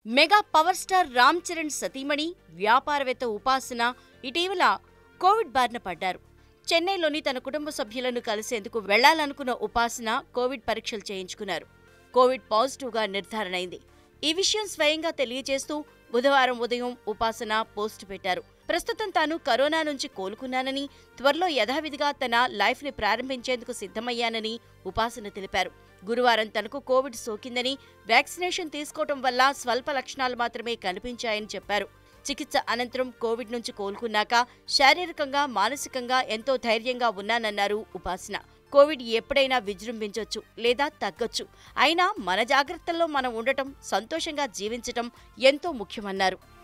mega power star Ram Charan సతీమణి వ్యాపారవేత్త ఉపాసన ఇటీవల కోవిడ్ బారిన పడ్డారు చెన్నైలోని తన కుటుంబ సభ్యులను కలిసేందుకు వెళ్లాలనుకున్న ఉపాసన కోవిడ్ పరీక్షలు చేయించుకున్నారు కోవిడ్ పాజిటివ్గా నిర్ధారణ అయింది ఈ విషయం స్వయంగా తెలియజేస్తూ బుధవారం ఉదయం ఉపాసన పోస్ట్ పెట్టారు ప్రస్తుతం తాను కరోనా నుంచి కోలుకున్నానని త్వరలో యథావిధిగా తన లైఫ్ ని ప్రారంభించేందుకు సిద్ధమయ్యానని ఉపాసన తెలిపారు గురువారం తనకు కోవిడ్ సోకిందని వ్యాక్సినేషన్ తీసుకోవడం వల్ల స్వల్ప లక్షణాలు మాత్రమే కనిపించాయని చెప్పారు చికిత్స అనంతరం కోవిడ్ నుంచి కోలుకున్నాక శారీరకంగా మానసికంగా ఎంతో ధైర్యంగా ఉన్నానన్నారు ఉపాసన కోవిడ్ ఎప్పుడైనా విజృంభించొచ్చు లేదా తగ్గొచ్చు అయినా మన జాగ్రత్తల్లో మనం ఉండటం సంతోషంగా జీవించటం ఎంతో ముఖ్యమన్నారు